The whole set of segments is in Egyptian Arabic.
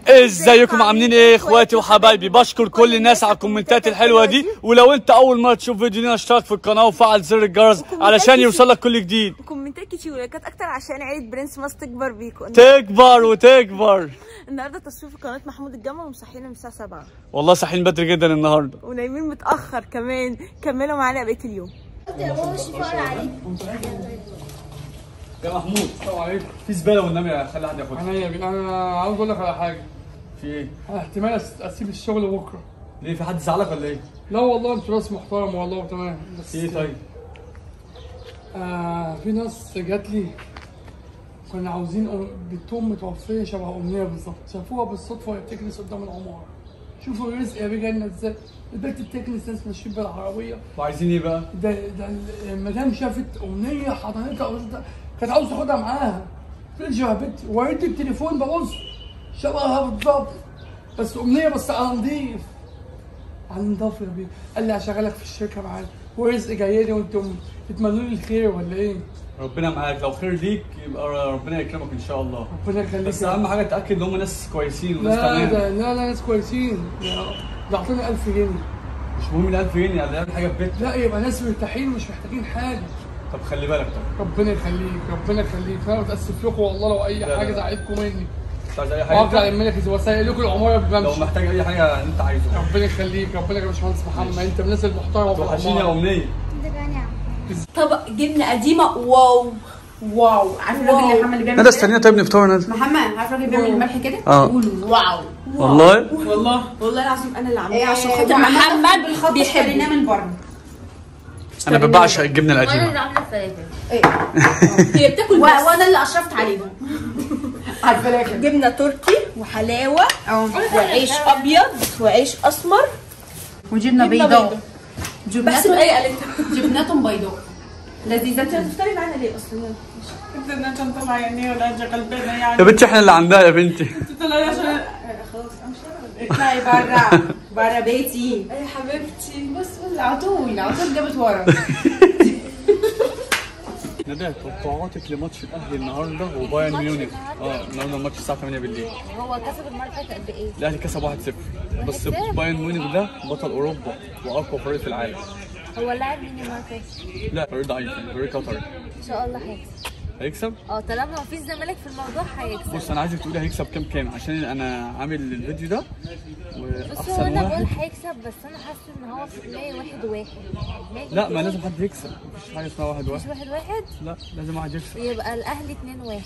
ازيكم عاملين ايه اخواتي وحبايبي بشكر كل الناس على الكومنتات الحلوه دي ولو انت اول مره تشوف فيديو لينا اشترك في القناه وفعل زر الجرس علشان يوصلك كل جديد كومنتات كتير ولايكات اكتر عشان عيد برنس ماس تكبر بيكم تكبر وتكبر النهارده تصوير في قناه محمود الجمل ومصحيين من الساعه 7 والله صاحيين بدري جدا النهارده ونايمين متاخر كمان كملوا معانا بقيه اليوم يا محمود السلام عليكم في زباله والنبي خلي حد ياخدها انا يا بيه انا عاوز اقول لك على حاجه في ايه انا احتمال أس- اسيب الشغل بكره ليه في حد زعلك ولا ايه لا والله انت ناس محترم والله تمام بس في ايه طيب آه في ناس جات لي كنا عاوزين أم- بنتهم متوفيه شبه امنيه بالظبط شافوها بالصدفه وهي بتجلس قدام العماره شوفوا الرزق يا بيه جاينا ازاي البنت بتجلس ناس ماشيين بالعربيه وعايزين ايه بقى ده ده المدام شافت امنيه حضنتها وزت- كانت عاوزه تاخدها معاها فين شبه بنتي وريت التليفون ببص شبهها بالظبط بس امنيه بس على نضيف على نضاف يا بيه قال لي هشغلك في الشركه معايا ورزق جاي لي وانتم تتمنوا لي الخير ولا ايه؟ ربنا معاك لو خير ليك يبقى ربنا يكرمك ان شاء الله ربنا يخليك بس يا اهم حاجه تاكد ان هم ناس كويسين وناس لا تمام ده لا لا ناس كويسين ده اعطوني 1000 جنيه مش مهم ال 1000 جنيه يعني اهم حاجه في بيتك لا يبقى ناس مرتاحين مش محتاجين حاجه طب خلي بالك طب ربنا يخليك ربنا يخليك انا بتاسف لكم والله لو اي لا، حاجه لا. زعلتكم مني مش عايز اي وافضل حاجه اعمل لك وسائل لكم العماره لو بمشي محتاج اي حاجه انت عايزه ربنا يخليك ربنا يخليك يا باشمهندس محمد انت من الناس المحترمه في توحشيني يا العماره امنيه طبق جبنه قديمه واو واو عارف الراجل اللي محمد اللي بيعمل ندى كده؟ استنينا طيب نفطر ندى محمد عارف الراجل اللي بيعمل الملح كده اه. قولوا واو والله والله والله العظيم انا اللي عاملاها ايه عشان عشان خاطر خاطر محمد محمد بالخط اشتريناه من بره انا بعشق الجبنه القديمه عامله الفلافل هي بتاكل بس وانا اللي اشرفت عليهم على الفلاكه جبنه تركي وحلاوه وعيش ابيض وعيش اسمر وجبنه بيضاء. بيضاء بحسب جبنات ايه قالتها جبنات بيضاء لذيذة بتفطري معانا ليه اصلا بدنا عشان طلع يعني ولا اجي قلبنا يعني يا بنتي احنا اللي عندها يا بنتي طلع عشان اطلعي برا برا بيتي يا حبيبتي بس بس على طول على طول جابت ورا ندى توقعاتك لماتش الاهلي النهارده وبايرن ميونخ اه النهارده الماتش الساعه 8 بالليل هو كسب المره اللي فاتت قد ايه؟ الاهلي كسب 1-0 بس بايرن ميونخ ده بطل اوروبا واقوى فريق في العالم هو لاعب مين المره اللي فاتت؟ لا فريق ضعيف يعني فريق قطري ان شاء الله هيكسب هيكسب اه طالما مفيش زمالك في الموضوع هيكسب بص انا عايزك تقولي هيكسب كام كام عشان انا عامل الفيديو ده بص هو واحسن انا بقول واحد هيكسب بس انا حاسه ان هو في دماغي واحد واحد دماغي لا ما لازم حد يكسب مفيش حاجه اسمها واحد مش واحد واحد واحد لا لازم واحد يكسب يبقى الاهلي اتنين واحد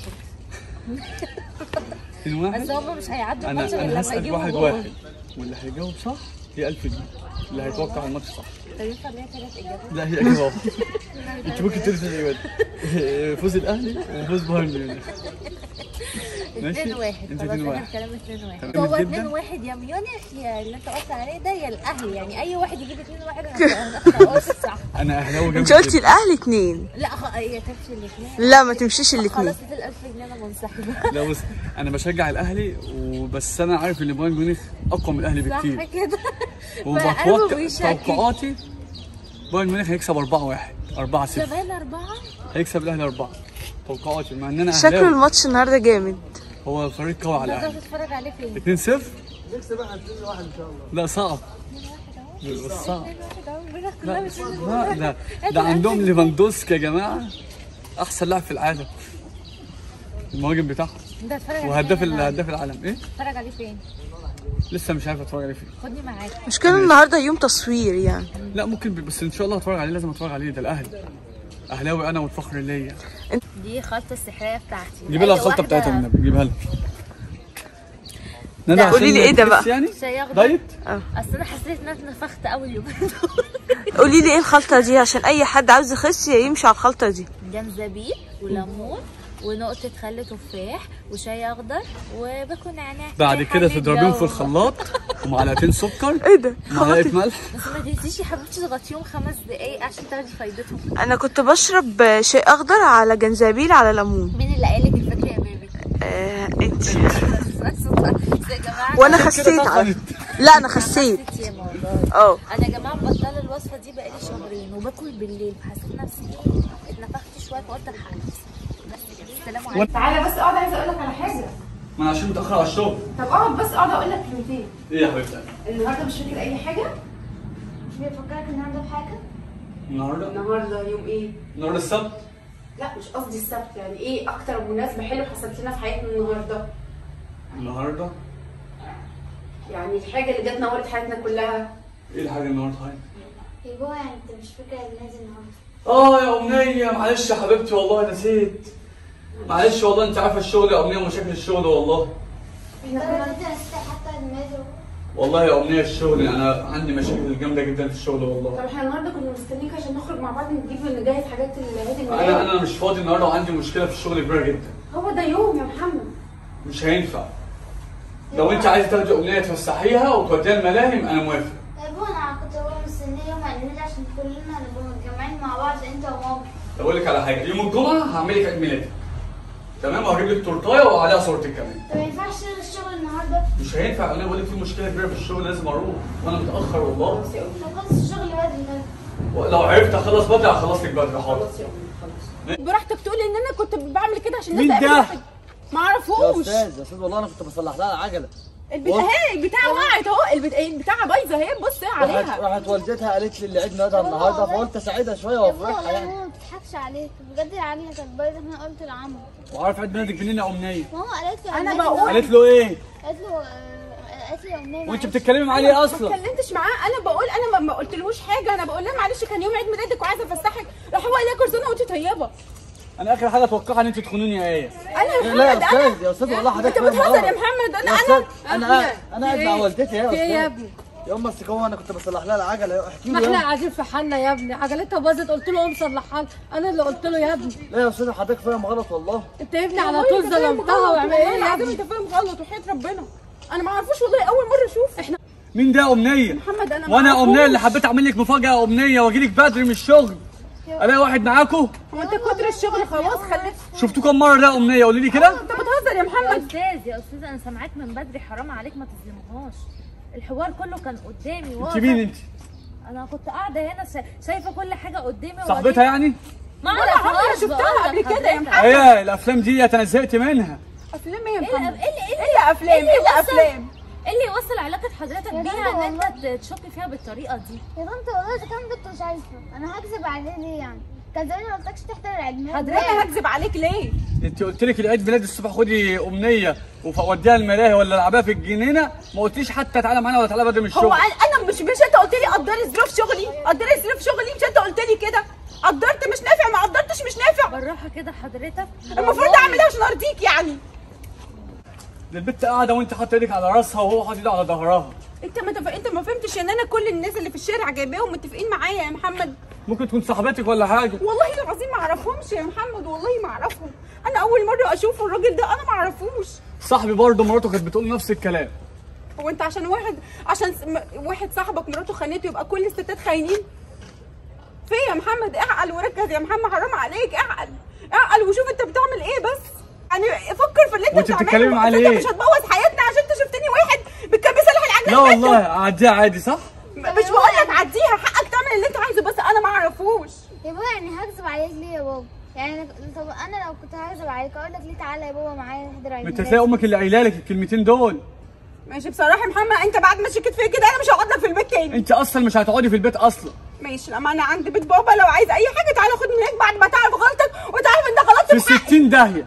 اتنين بس واحد هما مش هيعدوا انا الماتش غير انا لما هسال يجيبوا واحد جول واحد واللي هيجاوب صح هي 1000 جنيه اللي هيتوقع الماتش صح طب ينفع ليا ثلاث اجابات؟ لا هي اجابه واحده انت ممكن تقولي ثلاث اجابات فوز الاهلي وفوز بايرن ميونخ ماشي؟ اتنين واحد انت خلاص اتنين انا واحد. الكلام اتنين واحد تمام هو جدا. اتنين واحد يا ميونخ يا اللي انت قلت عليه ده يا الاهلي يعني اي واحد يجيب اتنين واحد انا أنا قلت صح انا اهلاوي جامد انت قلتي جدا. الاهلي اتنين لا خ- هي تمشي الاثنين لا ما تمشيش الاتنين خلاص ال 1000 جنيه انا منسحبه لا بص انا بشجع الاهلي وبس انا عارف ان بايرن ميونخ اقوى من الاهلي صح بكتير كده وبتوقع فقلبه بيشكك. توقعاتي بايرن ميونخ هيكسب 4 1 4 0 كمان اربعه هيكسب الاهلي 4 توقعاتي مع ان انا شكله اهلاوي الماتش النهارده جامد هو فريق قوي على تقدر الاهلي تتفرج عليه فين؟ 2 0 لا صعب بس صعب لا لا ده ده عندهم ليفاندوسكي يا جماعه احسن لاعب في العالم المهاجم بتاعهم انت هتتفرج عليه وهداف فين؟ ال- هداف العالم ايه هتتفرج عليه فين؟ لسه مش عارف اتفرج عليه فين خدني معاك مشكلة النهارده يوم تصوير يعني لا ممكن ب- بس ان شاء الله هتفرج عليه لازم اتفرج عليه ده الاهلي اهلاوي انا والفخر ليا دي خلطه السحريه بتاعتي جيب لها أي الخلطه واحدة بتاعتها والنبي جيبها لها ندى لا، قولي لي عشان إيه ده تخس بقى؟ يعني شاي اخضر دايت اصل انا حسيت ان انا اتنفخت قوي اليومين دول قولي لي ايه الخلطة دي عشان اي حد عاوز يخس يمشي على الخلطة دي جنزبيل وليمون ونقطة خل تفاح وشاي أخضر وباكل نعناع بعد زي كده حل تضربيهم في الجو. الخلاط ومعلقتين سكر ايه ده معلقه ملح بس ما تنسيش يا حبيبتي تغطيهم خمس دقايق عشان تاخدي فايدتهم انا كنت بشرب شاي اخضر على جنزبيل على ليمون مين اللي قالك الفكرة يا بيبي؟ آه انت بس بس يا جماعة وانا أنا خسيت على لا انا خسيت خسيت يا والله اه انا يا جماعه مبطله الوصفه دي بقالي شهرين وباكل بالليل حسيت نفسي ايه اتنفخت شويه فقلت الحق نفسي بس كده السلام عليكم تعالى بس اقعد عايزه اقول لك على حاجه ما انا عشان متاخر على الشغل طب اقعد بس اقعد اقول لك كلمتين ايه يا حبيبتي النهارده مش فاكر اي حاجه مش بيفكرك النهارده بحاجه النهارده النهارده يوم ايه النهارده السبت لا مش قصدي السبت يعني ايه اكتر مناسبه حلوه حصلت لنا في حياتنا النهارده النهارده يعني الحاجه اللي جت نورت حياتنا كلها ايه الحاجه النهارده هاي يا بابا يعني انت مش فاكر اللي نازل النهارده اه يا امنيه معلش يا حبيبتي والله نسيت معلش والله انت عارفه الشغل يا امنيه ومشاكل الشغل والله انت انت نسيت حتى النازل والله يا امنيه الشغل انا عندي مشاكل جامده جدا في الشغل طب والله احنا النهارده كنا مستنيك عشان نخرج مع بعض نجيب نجهز حاجات العيد انا الميلاد انا مش فاضي النهارده وعندي مشكله في الشغل كبيره جدا هو ده يوم يا محمد مش هينفع لو انت عايزه تاخدي امنيه تفسحيها وتوديها الملاهي انا موافق يا بابا انا كنت بابا مستنيه يوم عيد الميلاد عشان كلنا نبقى متجمعين مع بعض انت وماما اقول لك على حاجه يوم الجمعه هعمل لك عيد ميلادك تمام وهجيب لك تورتايه وعليها صورتك كمان طب ما ينفعش تلغي الشغل النهارده مش هينفع انا بقول لك في مشكله كبيره في الشغل لازم اروح وانا متاخر والله خلاص يا امي طب خلص الشغل بدري طيب لو عرفت اخلص بدري هخلص لك بدري حاضر خلاص يا امي خلاص براحتك تقولي ان انا كنت بعمل كده عشان مين الناس ده؟ قابلتك. ما يا اعرفوش استاذ يا استاذ والله انا كنت بصلح لها العجله البت... اهي البتاعه وقعت اهو البت... البتاعه بايظه اهي بص راحت عليها راحت والدتها قالت لي اللي عيد ميلادها النهارده فقلت اساعدها شويه يا بابا وافرحها والله يعني ماما ما بتضحكش عليك بجد العجله كانت بايظه انا قلت لعمرو وعارف عيد ميلادك منين يا امنيه ماما قالت له أنا عيد ميلادك بقول- النهاردة. قالت له ايه قالت له آه، قالت لي يا امنيه وانت معلش. بتتكلمي معاه ليه ما اصلا اتكلمتش معاه انا بقول انا ما- ما قلتلهوش حاجه انا بقول لها معلش كان يوم عيد ميلادك وعايزه افسحك راح هو قال لي كل سنه وانت طيبه انا اخر حاجه اتوقعها ان انت تخونوني يا ايه انا يا لا يا محمد انا استاذ يا استاذ والله حضرتك انت فاهم بتهزر يا غلط. محمد انا يا استاذ انا انا انا قاعد مع إيه؟ والدتي يا في ايه يا استاذ ابني؟ يوم ما استكوا انا كنت بصلح لها العجله احكي ما له احنا يوم. قاعدين في حالنا يا ابني عجلتها باظت قلت له قوم صلحها لي. انا اللي قلت له يا ابني لا يا استاذ حضرتك فاهم غلط والله انت يا ابني على طول ظلمتها وعمل ايه يا ابني انت فاهم غلط وحياه ربنا انا ما اعرفوش والله اول مره اشوف احنا مين ده يا امنيه محمد انا ما وانا أعرفوش. امنيه اللي حبيت اعمل لك مفاجاه يا امنيه واجي لك بدري من الشغل الاقي واحد معاكم هو انت كتر الشغل خلاص خليت شفتوه كم مره ده يا امنيه قولي لي كده انت بتهزر يا يا محمد استاذ يا استاذ انا سامعاك من بدري حرام عليك ما تظلمهاش الحوار كله كان قدامي انت واضح مين انت انا كنت قاعده هنا شا- شايفه كل حاجه قدامي صاحبتها يعني ما ولا عمري اعرفهاش شفتها بقول قبل لك كده يا حضرتك. محمد. ايه الافلام دي انا زهقت منها افلام ايه يا ايه اللي- محمد ايه اللي- ايه الا افلام اللي الا وصل- افلام ايه اللي يوصل علاقه حضرتك يا بيها بنت ان انت تشكي فيها بالطريقه دي يا طنط والله اذا كان كنت شايفه انا هكذب عليه ليه يعني كان زمان ما قلتلكش تحضر العيد ميلاد حضرتك هكذب عليك ليه انت قلت لك العيد ميلاد الصبح خدي امنيه ووديها الملاهي ولا العبها في الجنينه ما قلتيش حتى تعالى معانا ولا تعالى بدري من هو الشغل انا أنا مش مش انت قلت لي قدري ظروف شغلي قدري ظروف شغلي مش انت قلت لي كده قدرت مش نافع ما قدرتش مش نافع بالراحه كده حضرتك المفروض والله. اعمل ايه عشان ارضيك يعني ده البت قاعده وانت حاطه ايدك على راسها وهو حاطط ايده على ظهرها انت ما تف... انت ما فهمتش ان انا كل الناس اللي في الشارع جايباهم متفقين معايا يا محمد ممكن تكون صاحبتك ولا حاجه والله العظيم ما اعرفهمش يا محمد والله ما اعرفهم انا اول مره اشوف الراجل ده انا ما اعرفوش صاحبي برضه مراته كانت بتقول نفس الكلام هو انت عشان واحد عشان س- م- واحد صاحبك مراته خانته يبقى كل الستات خاينين في يا محمد اعقل وركز يا محمد حرام عليك اعقل اعقل وشوف انت بتعمل ايه بس يعني فكر في اللي انت وانت بتعمله بتتكلمي معاه أنت ليه؟ مش هتبوظ حياتنا عشان انت شفتني واحد بتكمل صالح العجله لا والله عديها عادي صح مش بقول لك عديها حقك تعمل اللي انت عايزه بس انا ما اعرفوش يا بابا يعني هكذب عليك ليه يا بابا يعني أنا- طب انا لو كنت هكذب عليك اقول لك ليه تعالى يا بابا معايا نحضر عيد انت ميلاد تلاقي امك اللي قايله لك الكلمتين دول ماشي بصراحه يا محمد انت بعد ما شكيت فيا كده انا مش هقعد لك في البيت تاني انت اصلا مش هتقعدي في البيت اصلا ماشي لما انا عند بيت بابا لو عايز اي حاجه تعالى خد من هناك بعد ما تعرف غلطك وتعرف انت غلطت في 60 داهيه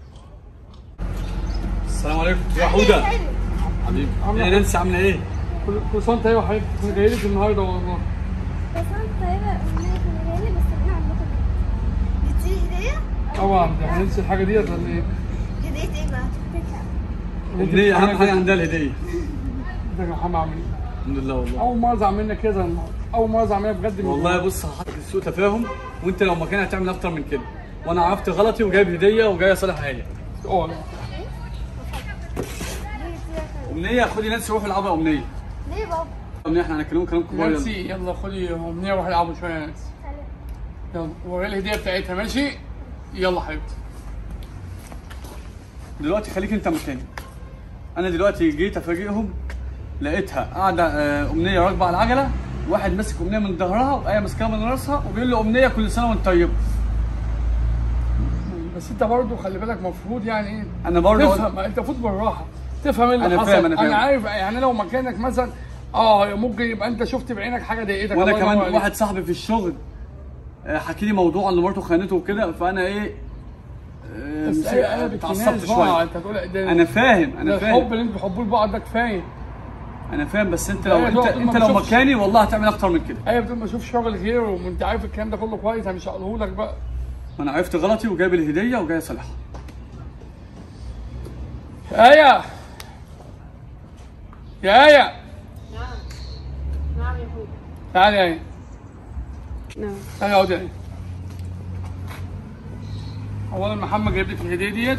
السلام عليكم يا حوده حبيبي يا نانسي عامله ايه؟ كل كل سنه وانت طيب يا حبيبي انا جاي لك النهارده والله بس انا طيبه امنيه كنا جايين بس احنا عندكم جبتي هديه؟ طبعا ده هننسى الحاجه ديت ولا ايه؟ هديه ايه بقى؟ تفتكر امنيه اهم حاجه عندها الهديه ازيك يا محمد عامل ايه؟ الحمد لله والله اول مره ازعل منك كده النهارده اول مره ازعل منك بجد من والله بص هحطك في سوء تفاهم وانت لو مكاني هتعمل اكتر من كده وانا عرفت غلطي وجايب هديه وجاي اصالح عيالي اه امنيه خدي نانسي روحوا العبوا يا امنيه ليه بابا؟ امنيه احنا هنتكلموا كلام كبار يلا. نانسي يلا خدي امنيه وروحي العبوا شويه يا نانسي يلا وريها الهديه بتاعتها ماشي؟ يلا حبيبتي دلوقتي خليك انت مكاني انا دلوقتي جيت افاجئهم لقيتها قاعده آه، امنيه راكبه على العجله واحد ماسك امنيه من ظهرها وايه ماسكاها من راسها وبيقول له امنيه كل سنه وانت طيب بس انت برضه خلي بالك المفروض يعني ايه انا برضه تفهم انت المفروض بالراحه تفهم ايه اللي أنا حصل فاهم، أنا فاهم. انا عارف يعني لو مكانك مثلا اه ممكن يبقى انت شفت بعينك حاجه ضايقتك وانا الله ينور كمان عليك. واحد صاحبي في الشغل آه، حكي لي موضوع ان مراته خانته وكده فانا ايه آه، بس مس- هي قلبت اتعصبت ناس بقى شويه انت تقول ده انا فاهم ده انا الحب فاهم اللي انتوا بتحبوه لبعض ده كفايه انا فاهم بس انت أيوة، لو انت دول- دول انت ما لو بشوفش. مكاني والله هتعمل اكتر من كده ايوه بتقول ما اشوف شغل غيره وانت عارف الكلام ده كله كويس انا مش هقوله لك بقى ما انا عرفت غلطي وجايب الهديه وجاي اصلحها يا ايه يا ايه نعم يا حبيبي تعالي يا ايه نعم تعالي اقعدي يا ايه اولا محمد جايب لك الهديه ديت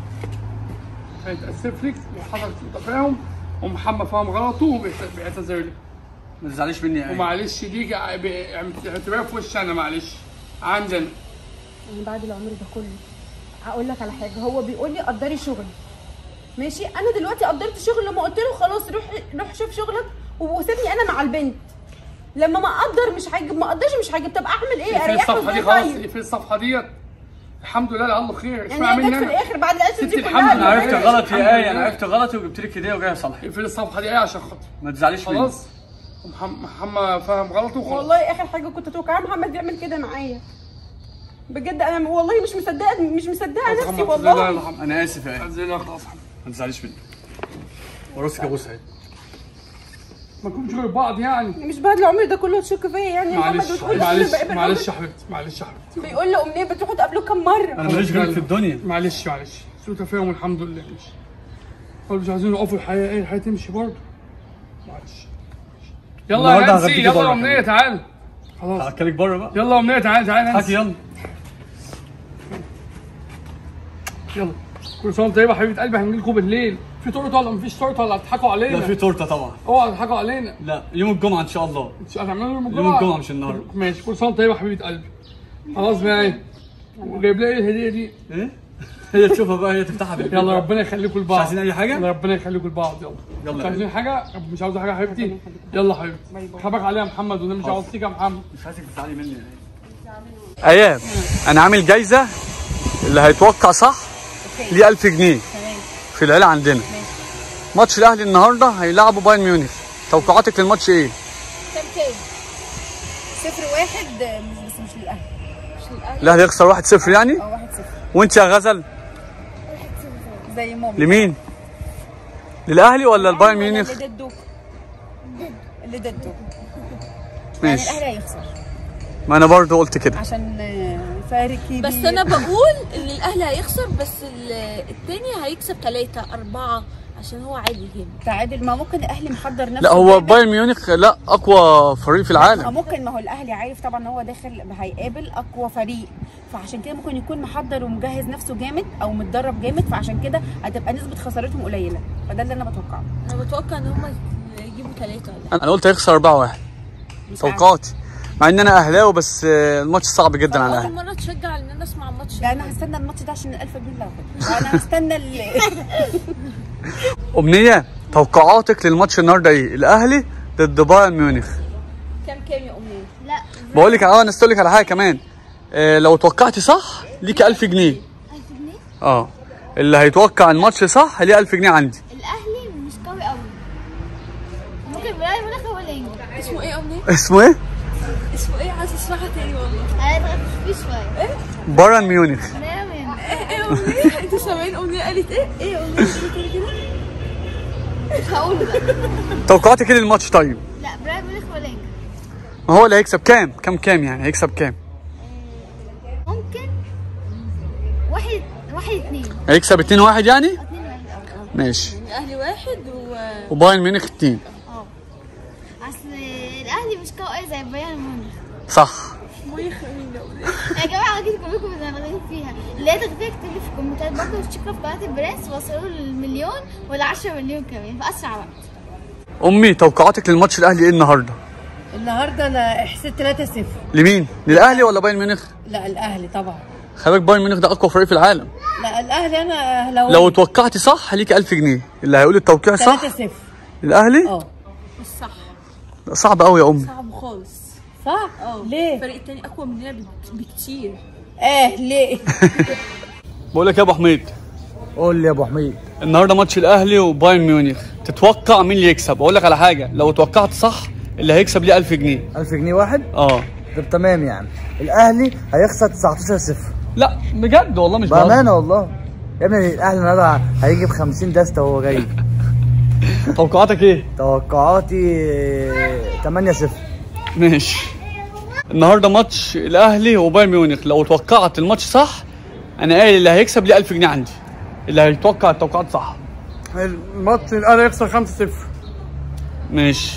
هيتاسف لك وحصل سوء تفاهم ومحمد فهم غلطه وبيعتذر لك ما تزعليش مني يا عيني. ومعلش دي اعتبرها في وش انا معلش عندنا انا بعد العمر ده كله هقول لك على حاجه هو بيقول لي قدري شغلي ماشي انا دلوقتي قدرت شغل لما قلت له خلاص روح روح شوف شغلك وسيبني انا مع البنت لما ما اقدر مش هيجيب ما اقدرش مش هيجيب طب اعمل ايه في اريحه الصفحه دي ازاي خلاص طيب في الصفحه ديت الحمد لله لعله خير اسمع يعني هي مني جت في انا الاخر بعد القصه ستي دي الحمد كلها انا عرفت الحمد غلطي يا ايه لله. انا عرفت غلطي وجبت لك هديه وجاي اصلحها في الصفحه دي ايه عشان خاطر ما تزعليش مني خلاص ومحم- محمد فهم غلطه وخلاص والله اخر حاجه كنت اتوقعها محمد يعمل كده معايا بجد انا والله مش مصدقه مش مصدقه نفسي محمد، لا والله لا محمد. انا اسف يا ايه زي لا خلاص ما تزعليش مني وراسك ابوسها اهي ما نكونش غير بعض يعني مش بعد العمر ده كله تشك فيا يعني يا محمد معلش وتقول لي معلش بقى- بقى- معلش يا حبيبتي معلش يا حبيبتي بيقول لي امنيه بتروحوا تقابلوا كم مره انا ماليش غيرك في الدنيا معلش معلش سوء تفاهم الحمد لله ماشي قالوا مش عايزين يقفوا الحياه ايه الحياه تمشي برضه معلش يلا النهارده يا نانسي هغديكي يلا بره يا امنيه كمان. تعال خلاص هاكلك بره بقى يلا يا امنيه تعال تعال يا هاتي نانسي يلا يلا كل سنه وانت طيبه يا حبيبه قلبي هنجي لكم بالليل في تورته ولا مفيش تورته ولا هتضحكوا لا علينا في تورته طبعا اوعى تضحكوا علينا لا يوم الجمعه ان شاء الله مش هتعملوا يوم الجمعه يوم الجمعه مش النهارده ماشي كل سنه وانت طيبه يا حبيبه قلبي خلاص بقى ايه وجايب لي ايه الهديه دي ايه هي تشوفها بقى هي تفتحها بالبيت يلا بقى. ربنا يخليكم لبعض مش عايزين اي حاجه يلا ربنا يخليكم لبعض يلا يلا مش يا عايزين حاجه مش عاوزه حاجه يا حبيبتي يلا يا حبيبتي حبك عليها يا محمد وانا مش حاضر. عاوزتك يا محمد مش عايزك تزعلي مني يا ايه ايام انا عامل جايزه اللي هيتوقع صح ليه 1000 جنيه في العيله عندنا ماتش الاهلي النهارده هيلعبوا بايرن ميونخ توقعاتك للماتش ايه؟ كام كام؟ صفر واحد مش بس مش للاهلي مش للاهلي الاهلي يخسر 1-0 يعني اه واحد صفر وانت يا غزل زي ماما لمين؟ للاهلي ولا البايرن ميونخ؟ اللي ضده اللي ضده يعني ماشي الاهلي هيخسر ما انا برضو قلت كده عشان آه، فارق كبير بس انا بقول ان الاهلي هيخسر بس ال- التاني هيكسب ثلاثة أربعة عشان هو عادي هنا تعادل ما ممكن الاهلي محضر نفسه لا هو جامد. بايرن ميونخ لا اقوى فريق في ما العالم ممكن ما هو الاهلي عارف طبعا ان هو داخل هيقابل اقوى فريق فعشان كده ممكن يكون محضر ومجهز نفسه جامد او متدرب جامد فعشان كده هتبقى نسبه خسارتهم قليله فده اللي انا بتوقعه انا بتوقع ان هم يجيبوا ثلاثة ولا انا قلت هيخسر 4-1 مش توقعاتي مع ان انا اهلاوي بس آه، الماتش صعب جدا على اول الاهلي مرة تشجع ان انا اسمع الماتش لا انا هستنى الماتش ده عشان ال1000 جنيه اللي هاخدها انا هستنى ال- امنيه توقعاتك للماتش النهارده ايه؟ الاهلي ضد بايرن ميونخ كام كام يا امنيه لا بقول لك اه انا استقول لك على حاجه كمان آه لو توقعتي صح ليكي 1000 جنيه 1000 جنيه اه اللي هيتوقع الماتش صح ليه 1000 جنيه عندي الاهلي مش قوي قوي ممكن بايرن ميونخ هو اللي ينجح اسمه ايه امنية؟ اسمه ايه؟ اسمه ايه عايز اسمعها تاني والله انا اتغفلت فيه شويه بايرن ميونخ بايرن ميونخ ايه امنية؟ انتوا سامعين امنية قالت ايه؟ ايه امنية قالت كده كده؟ مش هقوله بقى توقعاتك ايه للماتش طيب؟ لا بايرن ميونخ هو اللي ينجح ما هو اللي هيكسب كام؟ كام كام يعني هيكسب كام؟ ممكن واحد واحد اتنين هيكسب 2 1 يعني؟ اتنين واحد اه ماشي الاهلي واحد و وبايرن ميونخ 2 اه اصل الاهلي مش قوي زي بايرن ميونخ صح يا جماعه اكيد كلكم بتغلطوا فيها اللي هي تغطيه اكتب لي في الكومنتات برضه واشتركوا في قناه البرنس وصلوا للمليون ولا 10 مليون كمان في اسرع وقت امي توقعاتك للماتش الاهلي ايه النهارده؟ النهارده انا حسيت 3-0 لمين؟ للاهلي ولا بايرن ميونخ؟ لا الاهلي طبعا خلي بالك بايرن ميونخ ده اقوى فريق في العالم لا الاهلي انا اهلاوي لو توقعتي صح ليك 1000 جنيه اللي هيقول التوقيع صح 3-0 الاهلي اه مش صح لا، صعب قوي يا امي صعب خالص صح؟ ليه؟ الفريق التاني اقوى مننا بك- بكتير اه ليه؟ بقول لك يا ابو حميد قول لي يا ابو حميد النهارده ماتش الاهلي وبايرن ميونخ تتوقع مين اللي يكسب اقول لك على حاجه لو توقعت صح اللي هيكسب ليه 1000 جنيه 1000 جنيه واحد اه طب تمام يعني الاهلي هيخسر 19 0 لا بجد والله مش بهزر بامانه والله يا ابني الاهلي النهارده هيجي ب 50 دسته وهو جاي توقعاتك ايه توقعاتي 8 0 ماشي النهارده ماتش الاهلي وبايرن ميونخ لو توقعت الماتش صح انا قايل اللي هيكسب ليه 1000 جنيه عندي اللي هيتوقع التوقعات صح الماتش الاهلي هيخسر 5-0 ماشي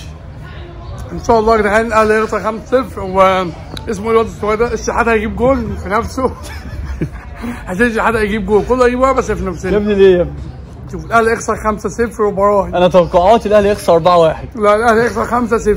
ان شاء الله يا جدعان الاهلي هيخسر 5-0 واسمه الواد الصغير ده الشحاته هيجيب جول في نفسه عشان الشحاته هيجيب جول كله هيجيب واحد بس في يا نفسنا ابني ليه يا ابني شوف الاهلي هيخسر 5-0 وبراهن انا توقعاتي الاهلي يخسر 4-1 لا الاهلي هيخسر 5-0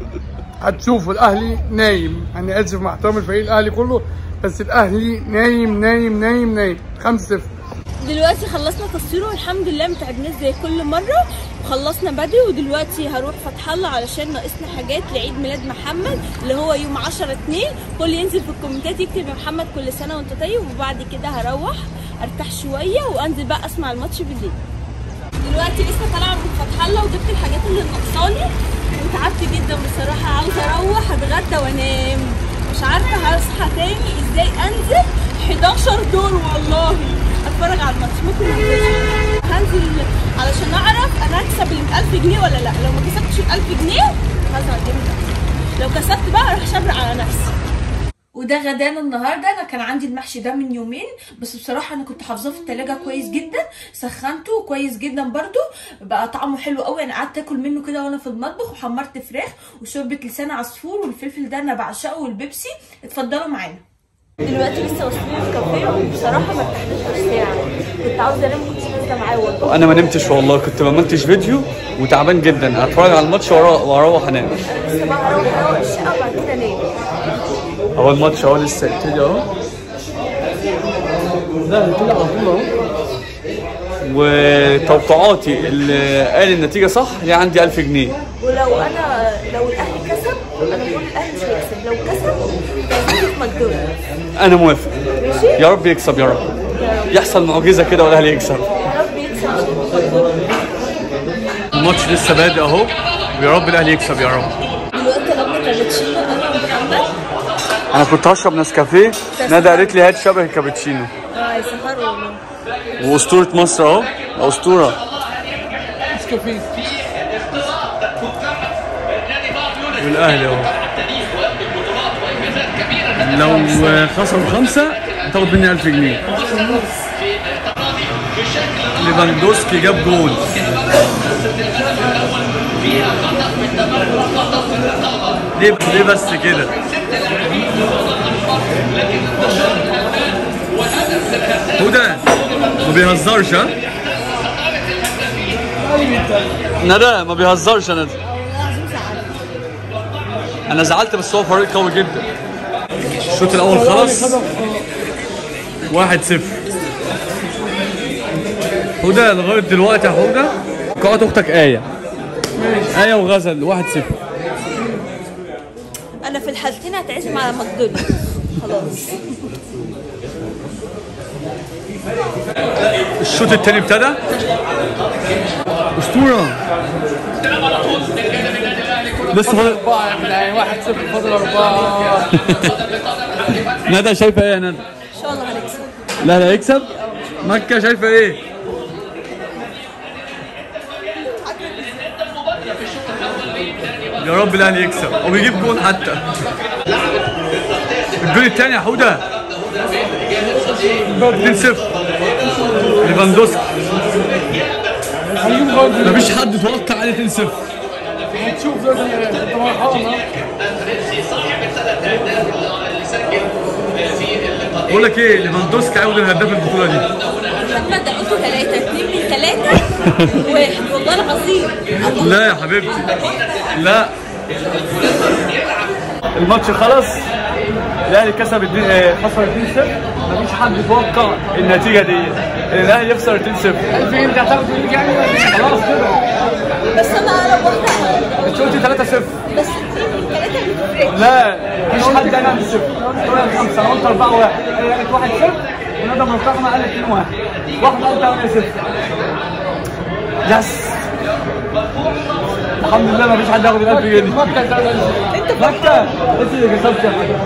هتشوفوا الاهلي نايم انا اسف مع احترام الفريق الاهلي كله بس الاهلي نايم نايم نايم نايم 5-0 دلوقتي خلصنا تصوير والحمد لله متعبناش زي كل مره وخلصنا بدري ودلوقتي هروح فتح الله علشان ناقصنا حاجات لعيد ميلاد محمد اللي هو يوم 10 2 كل ينزل في الكومنتات يكتب يا محمد كل سنه وانت طيب وبعد كده هروح ارتاح شويه وانزل بقى اسمع الماتش بالليل دلوقتي لسه طالعه من فتح الله وجبت الحاجات اللي ناقصاني وتعبت جدا بصراحه عاوزه اروح اتغدى وانام مش عارفه هصحى تاني ازاي انزل 11 دور والله اتفرج على الماتش ممكن انزل هنزل علشان اعرف انا هكسب ال 1000 جنيه ولا لا لو ما كسبتش ال 1000 جنيه هزعل جامد أوي. لو كسبت بقى اروح شبرق على نفسي وده غدانا النهارده انا كان عندي المحشي ده من يومين بس بصراحه انا كنت حافظاه في التلاجة كويس جدا سخنته كويس جدا برضو بقى طعمه حلو قوي انا قعدت اكل منه كده وانا في المطبخ وحمرت فراخ وشوربه لسان عصفور والفلفل ده انا بعشقه والبيبسي اتفضلوا معانا دلوقتي لسه واصلين الكافيه وبصراحه ما ارتحتش ساعه كنت عاوزه انام كنت نازله معاه والله انا ما نمتش والله كنت ما عملتش فيديو وتعبان جدا هتفرج على الماتش وأرو- واروح انام لسه بقى هروح اروق الشقه وبعد كده انام هو الماتش اهو لسه يبتدي اهو لا هيبتدي على طول اهو وتوقعاتي اللي قال النتيجه صح هي عندي 1000 جنيه ولو انا لو الاهلي كسب انا بقول الاهلي مش هيكسب لو كسب هيجيب في ماكدونالدز انا موافق ماشي يا رب يكسب يا رب يحصل معجزه كده والاهلي يكسب يا رب يكسب عشان ماكدونالدز الماتش لسه بادئ اهو ويا رب الاهلي يكسب يا رب دلوقتي طلبنا كابتشينو انا ومحمد انا كنت هشرب نسكافيه ندى قالت لي هات شبه الكابتشينو اه يسهروا والله واسطوره مصر اهو اسطوره نسكافيه والاهلي اهو لو خسروا خمسه هتاخد مني 1000 جنيه ليفاندوسكي جاب جول ليه ليه بس كده هدى ما بيهزرش ها ندى ما بيهزرش يا ندى انا زعلت بس هو فريق قوي جدا الشوط الاول خلص واحد صفر هدى لغايه دلوقتي يا هدى قاعد اختك ايه ايه وغزل واحد صفر انا في الحالتين هتعزم على ماكدونالدز خلاص الشوط الثاني ابتدى اسطوره لسه فاضل أربعة يا جدعان واحد صفر فاضل أربعة ندى شايفه ايه يا ندى؟ ان شاء الله هنكسب لا لا يكسب مكه شايفه ايه؟ يا رب الاهلي يكسب وبيجيب جول حتى الجول الثاني يا حوده 2-0 ليفاندوسكي مفيش حد توقع عليه 2-0 هتشوف دلوقتي انت فرحان بقول لك ايه ليفاندوسكي عاوز الهداف البطوله دي محمد ده قلته ثلاثة اتنين من ثلاثة واحد والله العظيم لا يا حبيبتي لا الماتش خلص الاهلي كسب اتنين- آه، خسر 2-0 مفيش حد يتوقع النتيجه دي ان الاهلي يخسر 2-0 في انت هتاخد يعني خلاص كده بس انا لو قلت انت قلت 3-0 بس اتنين من ثلاثة بتفرق لا مفيش حد قال 1-0 قلت 5 انا قلت 4-1 هي قالت 1-0 وندى مرتقمة قال 2 1 واحد قال 8 0 يس الحمد لله ما فيش حد ياخد ال 1000 جنيه مكة انت مكة انت اللي كسبت يا حاج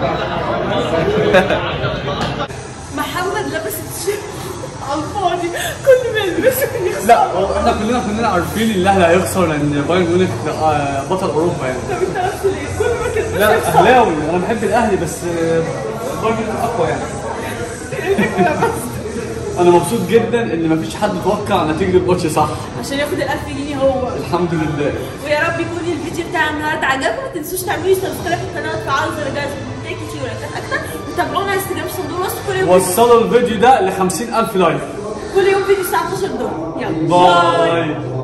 محمد لابس التيشيرت على الفاضي كل ما يلبسه يخسر لا هو احنا كلنا كلنا عارفين ان الاهلي هيخسر لان بايرن ميونخ آه، بطل اوروبا يعني طب انت نفسه ليه؟ كل ما كان لا اهلاوي انا بحب الاهلي بس آه، بايرن ميونخ اقوى يعني انا مبسوط جدا ان مفيش حد توقع نتيجه الماتش صح عشان ياخد ال 1000 جنيه هو الحمد لله ويا رب يكون الفيديو بتاع النهارده عجبكم ما تنسوش تعملوا سبسكرايب في القناه وتفعلوا زر الجرس تلاقي كتير ولايكات اكتر وتابعونا على انستجرام صندوق الوصف كل يوم وصلوا الفيديو ده ل 50000 لايك كل يوم فيديو الساعه 12 الظهر يلا باي